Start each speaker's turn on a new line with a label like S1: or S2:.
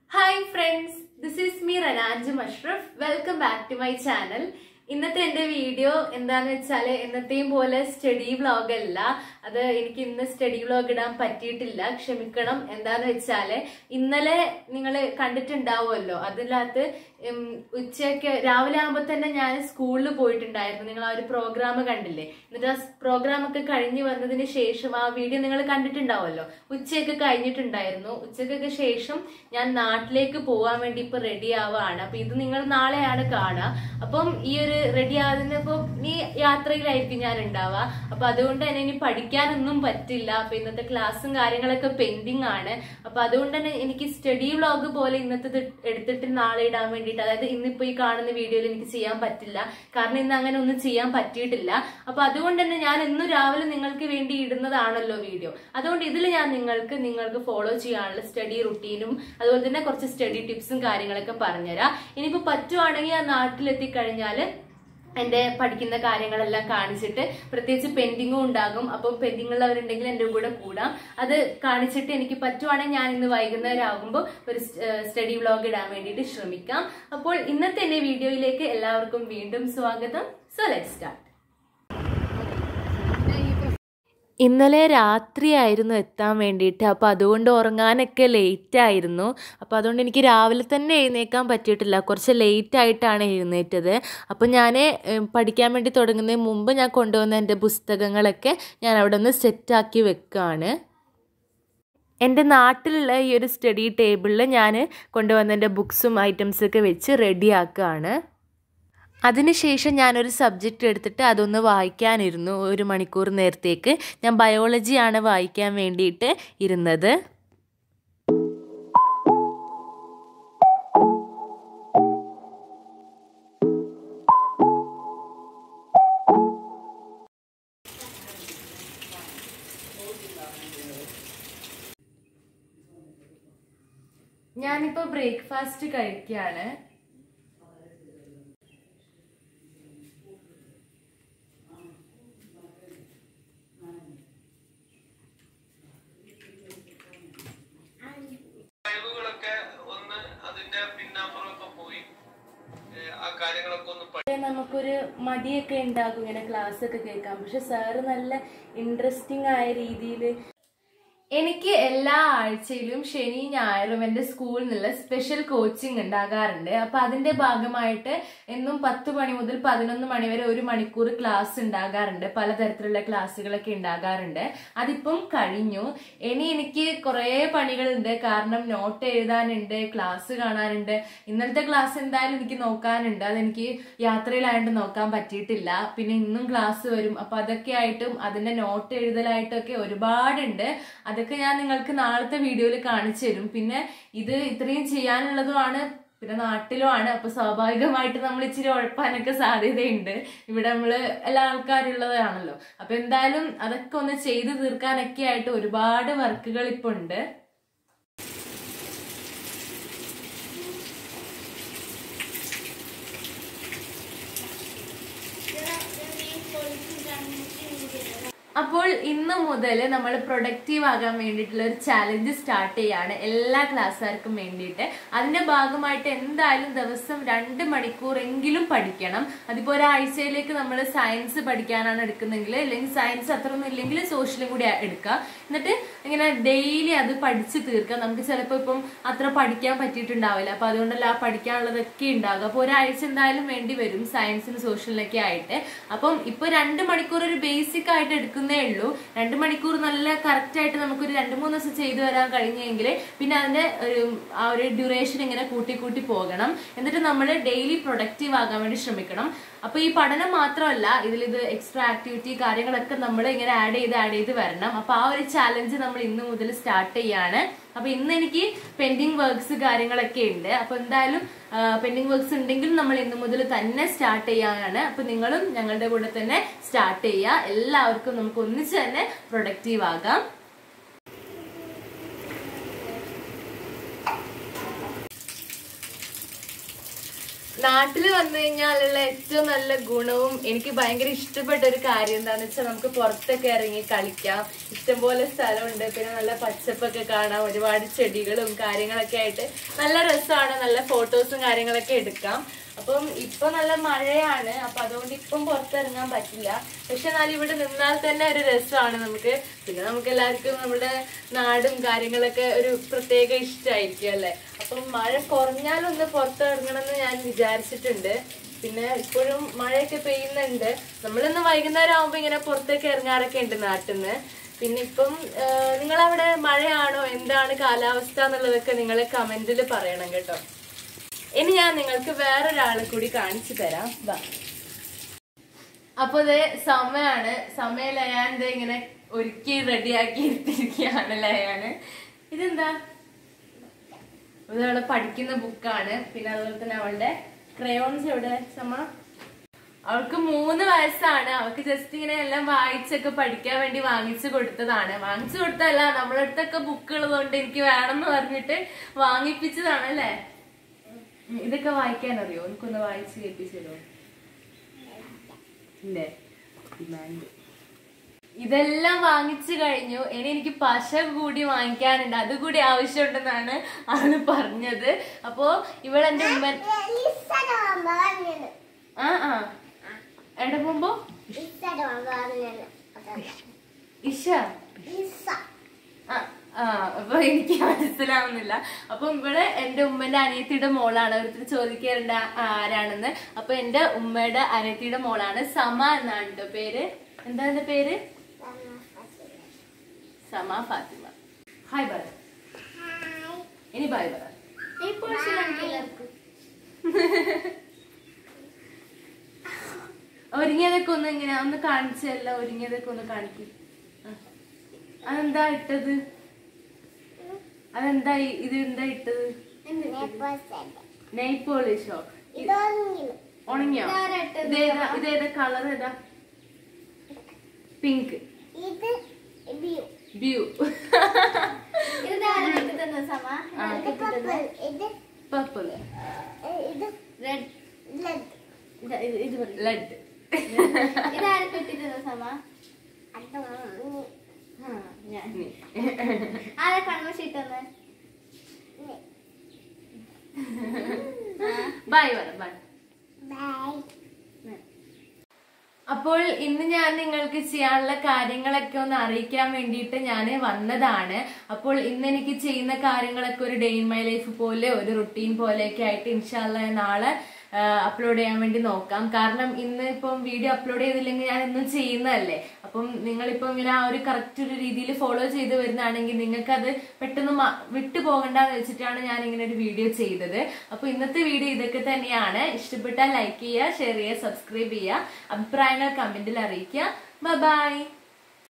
S1: Hi friends this is me Ranaj Musharraf welcome back to my channel ഇന്നത്തെ എന്റെ video എന്താന്ന് വെച്ചാല് എന്നത്തെയും പോലെ സ്റ്റഡി വ്ളോഗ് അല്ല അത് എനിക്ക് ഇന്ന് സ്റ്റഡി വ്ളോഗ് ഇടാൻ പറ്റിയിട്ടില്ല ക്ഷമിക്കണം എന്താന്ന് വെച്ചാല് ഇന്നലെ നിങ്ങൾ കണ്ടിട്ടുണ്ടാവുമല്ലോ അതിനകത്ത് ഉം, ഉച്ചയ്ക്ക് രാവിലെ ആകുമ്പോൾ തന്നെ ഞാൻ സ്കൂളിൽ പോയിട്ടുണ്ടായിരുന്നു നിങ്ങൾ ആ ഒരു പ്രോഗ്രാം കണ്ടില്ലേ എന്നിട്ട് ആ പ്രോഗ്രാം ഒക്കെ കഴിഞ്ഞ് വന്നതിന് ശേഷം ആ വീഡിയോ നിങ്ങൾ കണ്ടിട്ടുണ്ടാവുമല്ലോ ഉച്ചയൊക്കെ കഴിഞ്ഞിട്ടുണ്ടായിരുന്നു ഉച്ചക്കൊക്കെ ശേഷം ഞാൻ നാട്ടിലേക്ക് പോകാൻ വേണ്ടി ഇപ്പൊ റെഡി ആവാണ് അപ്പൊ ഇത് നിങ്ങൾ നാളെയാണ് കാണുക അപ്പം ഈ ഒരു റെഡി ആകുന്നപ്പോ ഈ യാത്രയിലായിരിക്കും ഞാൻ ഉണ്ടാവുക അപ്പൊ അതുകൊണ്ട് തന്നെ ഇനി പഠിക്കാനൊന്നും പറ്റില്ല അപ്പൊ ഇന്നത്തെ ക്ലാസ്സും കാര്യങ്ങളൊക്കെ പെൻഡിങ് ആണ് അപ്പൊ അതുകൊണ്ട് തന്നെ എനിക്ക് സ്റ്റഡി വ്ളോഗ് പോലെ ഇന്നത്തെ ഇത് എടുത്തിട്ട് നാളെ ഇടാൻ വേണ്ടിയിട്ട് അതായത് ഇന്നിപ്പോ ഈ കാണുന്ന വീഡിയോയിൽ എനിക്ക് ചെയ്യാൻ പറ്റില്ല കാരണം ഇന്ന് അങ്ങനെ ഒന്നും ചെയ്യാൻ പറ്റിയിട്ടില്ല അപ്പൊ അതുകൊണ്ട് തന്നെ ഞാൻ ഇന്ന് രാവിലെ നിങ്ങൾക്ക് വേണ്ടി ഇടുന്നതാണല്ലോ വീഡിയോ അതുകൊണ്ട് ഇതിൽ ഞാൻ നിങ്ങൾക്ക് നിങ്ങൾക്ക് ഫോളോ ചെയ്യാനുള്ള സ്റ്റഡി റുട്ടീനും അതുപോലെ തന്നെ കുറച്ച് സ്റ്റഡി ടിപ്സും കാര്യങ്ങളൊക്കെ പറഞ്ഞുതരാം ഇനിയിപ്പോ പറ്റുവാണെങ്കിൽ ഞാൻ നാട്ടിലെത്തി കഴിഞ്ഞാൽ എന്റെ പഠിക്കുന്ന കാര്യങ്ങളെല്ലാം കാണിച്ചിട്ട് പ്രത്യേകിച്ച് പെൻഡിങ്ങും ഉണ്ടാകും അപ്പം പെൻഡിങ് ഉള്ളവരുണ്ടെങ്കിൽ എന്റെ കൂടെ കൂടാം അത് കാണിച്ചിട്ട് എനിക്ക് പറ്റുവാണെങ്കിൽ ഞാൻ ഇന്ന് വൈകുന്നേരം ആകുമ്പോൾ ഒരു സ്റ്റഡി വ്ളോഗ് ഇടാൻ വേണ്ടിയിട്ട് ശ്രമിക്കാം അപ്പോൾ ഇന്നത്തെ എന്റെ വീഡിയോയിലേക്ക് എല്ലാവർക്കും വീണ്ടും സ്വാഗതം സോ ലെറ്റ് സ്റ്റാർട്ട് ഇന്നലെ രാത്രിയായിരുന്നു എത്താൻ വേണ്ടിയിട്ട് അപ്പോൾ അതുകൊണ്ട് ഉറങ്ങാനൊക്കെ ലേറ്റ് ആയിരുന്നു അപ്പോൾ അതുകൊണ്ട് എനിക്ക് രാവിലെ തന്നെ എഴുന്നേക്കാൻ പറ്റിയിട്ടില്ല കുറച്ച് ലേറ്റ് ആയിട്ടാണ് എഴുന്നേറ്റത് അപ്പോൾ ഞാൻ പഠിക്കാൻ വേണ്ടി തുടങ്ങുന്നതിന് മുമ്പ് ഞാൻ കൊണ്ടുവന്ന എൻ്റെ പുസ്തകങ്ങളൊക്കെ ഞാൻ അവിടെ നിന്ന് സെറ്റാക്കി വെക്കുകയാണ് എൻ്റെ നാട്ടിലുള്ള ഈ ഒരു സ്റ്റഡി ടേബിളിൽ ഞാൻ കൊണ്ടുവന്ന എൻ്റെ ബുക്സും ഐറ്റംസൊക്കെ വെച്ച് റെഡിയാക്കുകയാണ് അതിനുശേഷം ഞാനൊരു സബ്ജക്റ്റ് എടുത്തിട്ട് അതൊന്ന് വായിക്കാനിരുന്നു ഒരു മണിക്കൂർ നേരത്തേക്ക് ഞാൻ ബയോളജിയാണ് വായിക്കാൻ വേണ്ടിയിട്ട് ഇരുന്നത് ഞാനിപ്പോൾ ബ്രേക്ക്ഫാസ്റ്റ് കഴിക്കുകയാണ്
S2: കഴിവുകളൊക്കെ ഒന്ന് അതിന്റെ പിന്നാമ്പുറമൊക്കെ പോയി ഏഹ് ആ കാര്യങ്ങളൊക്കെ ഒന്ന് പഠി-
S1: നമുക്കൊരു മടിയൊക്കെ ഉണ്ടാകും ഇങ്ങനെ ക്ലാസ് ഒക്കെ കേൾക്കാം പക്ഷെ സാറ് നല്ല ഇൻട്രസ്റ്റിംഗ് ആയ രീതിയിൽ എനിക്ക് എല്ലാ ആഴ്ചയിലും ശനി ഞായറും എൻ്റെ സ്കൂളിൽ നിന്നുള്ള സ്പെഷ്യൽ കോച്ചിങ് ഉണ്ടാകാറുണ്ട് അപ്പൊ അതിന്റെ ഭാഗമായിട്ട് എന്നും പത്ത് മണി മുതൽ പതിനൊന്ന് മണി വരെ ഒരു മണിക്കൂർ ക്ലാസ് ഉണ്ടാകാറുണ്ട് പലതരത്തിലുള്ള ക്ലാസ്സുകളൊക്കെ ഉണ്ടാകാറുണ്ട് അതിപ്പം കഴിഞ്ഞു ഇനി എനിക്ക് കുറേ പണികളുണ്ട് കാരണം നോട്ട് എഴുതാനുണ്ട് ക്ലാസ് കാണാനുണ്ട് ഇന്നലത്തെ ക്ലാസ് എന്തായാലും എനിക്ക് നോക്കാനുണ്ട് അതെനിക്ക് യാത്രയിലായിട്ട് നോക്കാൻ പറ്റിയിട്ടില്ല പിന്നെ ഇന്നും ക്ലാസ് വരും അപ്പൊ അതൊക്കെ ആയിട്ടും അതിന്റെ നോട്ട് എഴുതലായിട്ടൊക്കെ ഒരുപാടുണ്ട് അതൊക്കെ ഞാൻ നിങ്ങൾക്ക് നാളത്തെ വീഡിയോയിൽ കാണിച്ചു തരും പിന്നെ ഇത് ഇത്രയും ചെയ്യാനുള്ളതുമാണ് പിന്നെ നാട്ടിലുമാണ് അപ്പൊ സ്വാഭാവികമായിട്ട് നമ്മൾ ഇച്ചിരി ഉഴപ്പാനൊക്കെ സാധ്യതയുണ്ട് ഇവിടെ നമ്മള് എല്ലാ ആൾക്കാരുള്ളതാണല്ലോ അപ്പൊ എന്തായാലും അതൊക്കെ ഒന്ന് ചെയ്തു തീർക്കാനൊക്കെ ആയിട്ട് ഒരുപാട് വർക്കുകൾ ഇപ്പൊ ഉണ്ട് അപ്പോൾ ഇന്ന് മുതൽ നമ്മൾ പ്രൊഡക്റ്റീവ് ആകാൻ വേണ്ടിയിട്ടുള്ള ഒരു ചാലഞ്ച് സ്റ്റാർട്ട് ചെയ്യാണ് എല്ലാ ക്ലാസ്സുകാർക്കും വേണ്ടിയിട്ട് അതിന്റെ ഭാഗമായിട്ട് എന്തായാലും ദിവസം രണ്ട് മണിക്കൂർ എങ്കിലും പഠിക്കണം അതിപ്പോ ഒരാഴ്ചയിലേക്ക് നമ്മൾ സയൻസ് പഠിക്കാനാണ് എടുക്കുന്നെങ്കിൽ അല്ലെങ്കിൽ സയൻസ് അത്രയൊന്നും ഇല്ലെങ്കിൽ സോഷ്യലും കൂടി എടുക്കുക എന്നിട്ട് ഇങ്ങനെ ഡെയിലി അത് പഠിച്ച് തീർക്കുക നമുക്ക് ചിലപ്പോൾ ഇപ്പം അത്ര പഠിക്കാൻ പറ്റിയിട്ടുണ്ടാവില്ല അപ്പൊ അതുകൊണ്ടല്ല ആ പഠിക്കാനുള്ളതൊക്കെ ഉണ്ടാകും അപ്പോൾ ഒരാഴ്ച എന്തായാലും വേണ്ടി വരും സയൻസിന് സോഷ്യലിനൊക്കെ ആയിട്ട് അപ്പം ഇപ്പൊ രണ്ട് മണിക്കൂർ ഒരു ബേസിക് ആയിട്ട് എടുക്കുന്നേ ഉള്ളൂ രണ്ട് മണിക്കൂർ നല്ല കറക്റ്റ് ആയിട്ട് നമുക്കൊരു രണ്ട് മൂന്ന് ദിവസം ചെയ്തു വരാൻ കഴിഞ്ഞെങ്കിൽ പിന്നെ അതിന്റെ ഒരു ആ ഒരു ഡ്യൂറേഷൻ ഇങ്ങനെ കൂട്ടി കൂട്ടി പോകണം എന്നിട്ട് നമ്മൾ ഡെയിലി പ്രൊഡക്റ്റീവ് ആകാൻ വേണ്ടി ശ്രമിക്കണം അപ്പൊ ഈ പഠനം മാത്രമല്ല ഇതിൽ ഇത് എക്സ്ട്രാ ആക്ടിവിറ്റി കാര്യങ്ങളൊക്കെ നമ്മൾ ഇങ്ങനെ ആഡ് ചെയ്ത് ആഡ് ചെയ്ത് വരണം അപ്പൊ ആ ഒരു ചാലഞ്ച് നമ്മൾ ഇന്ന് മുതൽ സ്റ്റാർട്ട് ചെയ്യാണ് അപ്പൊ ഇന്ന് എനിക്ക് പെൻഡിങ് വർക്ക്സ് കാര്യങ്ങളൊക്കെ ഉണ്ട് അപ്പൊ എന്തായാലും പെൻഡിങ് വർക്ക്സ് ഉണ്ടെങ്കിൽ നമ്മൾ ഇന്ന് മുതൽ തന്നെ സ്റ്റാർട്ട് ചെയ്യാനാണ് അപ്പൊ നിങ്ങളും ഞങ്ങളുടെ കൂടെ തന്നെ സ്റ്റാർട്ട് ചെയ്യുക എല്ലാവർക്കും നമുക്ക് ഒന്നിച്ച് തന്നെ പ്രൊഡക്റ്റീവ് ആകാം നാട്ടില് വന്നു കഴിഞ്ഞാലുള്ള ഏറ്റവും നല്ല ഗുണവും എനിക്ക് ഭയങ്കര ഇഷ്ടപ്പെട്ട ഒരു കാര്യം എന്താന്ന് വെച്ചാൽ നമുക്ക് പുറത്തൊക്കെ ഇറങ്ങി കളിക്കാം ഇഷ്ടംപോലെ സ്ഥലമുണ്ട് പിന്നെ നല്ല പച്ചപ്പൊക്കെ കാണാം ഒരുപാട് ചെടികളും കാര്യങ്ങളൊക്കെ ആയിട്ട് നല്ല രസമാണ് നല്ല ഫോട്ടോസും കാര്യങ്ങളൊക്കെ എടുക്കാം അപ്പം ഇപ്പൊ നല്ല മഴയാണ് അപ്പൊ അതുകൊണ്ട് ഇപ്പം പുറത്തിറങ്ങാൻ പറ്റില്ല പക്ഷെ എന്നാൽ ഇവിടെ നിന്നാൽ തന്നെ ഒരു രസമാണ് നമുക്ക് പിന്നെ നമുക്ക് എല്ലാവർക്കും നമ്മുടെ നാടും കാര്യങ്ങളൊക്കെ ഒരു പ്രത്യേക ഇഷ്ടമായിരിക്കും അല്ലെ അപ്പം മഴ കുറഞ്ഞാലൊന്ന് പുറത്തിറങ്ങണമെന്ന് ഞാൻ വിചാരിച്ചിട്ടുണ്ട് പിന്നെ ഇപ്പോഴും മഴയൊക്കെ പെയ്യുന്നുണ്ട് നമ്മളിന്ന് വൈകുന്നേരം ആകുമ്പോ ഇങ്ങനെ പുറത്തേക്ക് ഇറങ്ങാറൊക്കെ ഉണ്ട് നാട്ടിൽ നിന്ന് പിന്നെ ഇപ്പം നിങ്ങളവിടെ മഴയാണോ എന്താണ് കാലാവസ്ഥ എന്നുള്ളതൊക്കെ നിങ്ങൾ കമന്റിൽ പറയണം കേട്ടോ ഇനി ഞാൻ നിങ്ങൾക്ക് വേറൊരാളെ കൂടി കാണിച്ചു തരാം വാ അപ്പൊ ഇത് സമയാണ് സമയ ലയാൻ ദേ ഇങ്ങനെ ഒരുക്കി റെഡിയാക്കി എടുത്തിരിക്കുകയാണ് ലയാന് ഇതെന്താ ഇത് അവള് പഠിക്കുന്ന ബുക്കാണ് പിന്നെ അതുപോലെ തന്നെ അവളുടെ ക്രയോൺസ് എവിടെ സമ അവൾക്ക് മൂന്ന് വയസ്സാണ് അവൾക്ക് ജസ്റ്റ് ഇങ്ങനെ എല്ലാം വായിച്ചൊക്കെ പഠിക്കാൻ വേണ്ടി വാങ്ങിച്ചു കൊടുത്തതാണ് വാങ്ങിച്ചു കൊടുത്തല്ല നമ്മളെ അടുത്തൊക്കെ ബുക്ക് ഉള്ളതുകൊണ്ട് എനിക്ക് വേണമെന്ന് പറഞ്ഞിട്ട് വാങ്ങിപ്പിച്ചതാണ് അല്ലേ ഉം, ഇതൊക്കെ വായിക്കാൻ അറിയോ എനിക്കൊന്ന് വായിച്ച് കേൾപ്പിച്ചല്ലോ ഇല്ലേ ഡിമാൻഡ് ഇതെല്ലാം വാങ്ങിച്ചു കഴിഞ്ഞു ഇനി എനിക്ക് പശ കൂടി വാങ്ങിക്കാനുണ്ട് അതുകൂടി ആവശ്യമുണ്ടെന്നാണ് ആള് പറഞ്ഞത് അപ്പോ ഇവളെന്റെ ഉമ്മൻ ആ ആ എവിടെ പോകുമ്പോ ഇഷ ആ, ആ അപ്പൊ എനിക്ക് മനസ്സിലാവുന്നില്ല അപ്പൊ ഇവിടെ എന്റെ ഉമ്മന്റെ അനിയത്തിയുടെ മോളാണ് ഓരോരുത്തർ ചോദിക്കാറുണ്ട് ആ- ആരാണെന്ന് അപ്പൊ എന്റെ ഉമ്മയുടെ അനിയത്തിയുടെ മോളാണ് സമ എന്നാണ് ട്ടോ പേര് എന്താ എന്റെ പേര് സമ ഫാത്തിമ ഹായ് പറ ഇനി ബായ് പറ ഒരുങ്ങിയതൊക്കെ ഒന്ന് ഇങ്ങനെ ഒന്ന് കാണിച്ചല്ല ഒരുങ്ങിയതൊക്കെ ഒന്ന് കാണിക്കും അതെന്താ ഇട്ടത് അതെന്താ ഈ- ഇത് എന്താ ഇട്ടത് നെയ് പോളിഷോ ഉണങ്ങിയോ
S3: ഇതാരാ ഇട്ടത്?
S1: ഇതേതാ ഇതേതാ കളർ ഏതാ പിങ്ക് ബ്യൂ പർപ്പിൾ ലെഡ്
S3: ആരെ കൺമശിട്ടെന്ന്
S1: ബൈ പറ ബൈ അപ്പോൾ ഇന്ന് ഞാൻ നിങ്ങൾക്ക് ചെയ്യാനുള്ള കാര്യങ്ങളൊക്കെ ഒന്ന് അറിയിക്കാൻ വേണ്ടിയിട്ട് ഞാൻ വന്നതാണ് അപ്പോൾ ഇന്ന് എനിക്ക് ചെയ്യുന്ന കാര്യങ്ങളൊക്കെ ഒരു ഡേ ഇൻ മൈ ലൈഫ് പോലെ ഒരു റുട്ടീൻ പോലെയൊക്കെ ആയിട്ട് ഇൻഷാല്ല നാളെ അപ്ലോഡ് ചെയ്യാൻ വേണ്ടി നോക്കാം കാരണം ഇന്ന് ഇപ്പം വീഡിയോ അപ്ലോഡ് ചെയ്തില്ലെങ്കിൽ ഞാൻ ഇന്നും ചെയ്യുന്നതല്ലേ അപ്പം നിങ്ങളിപ്പം ഇങ്ങനെ ആ ഒരു കറക്റ്റ് ഒരു രീതിയിൽ ഫോളോ ചെയ്ത് വരുന്നതാണെങ്കിൽ നിങ്ങൾക്ക് അത് പെട്ടെന്ന് മ- വിട്ടു പോകണ്ടെന്ന് വെച്ചിട്ടാണ് ഞാൻ ഇങ്ങനെ ഒരു വീഡിയോ ചെയ്തത് അപ്പൊ ഇന്നത്തെ വീഡിയോ ഇതൊക്കെ തന്നെയാണ് ഇഷ്ടപ്പെട്ടാൽ ലൈക്ക് ചെയ്യുക ഷെയർ ചെയ്യുക സബ്സ്ക്രൈബ് ചെയ്യുക അഭിപ്രായങ്ങൾ കമന്റിൽ അറിയിക്കുക ബൈ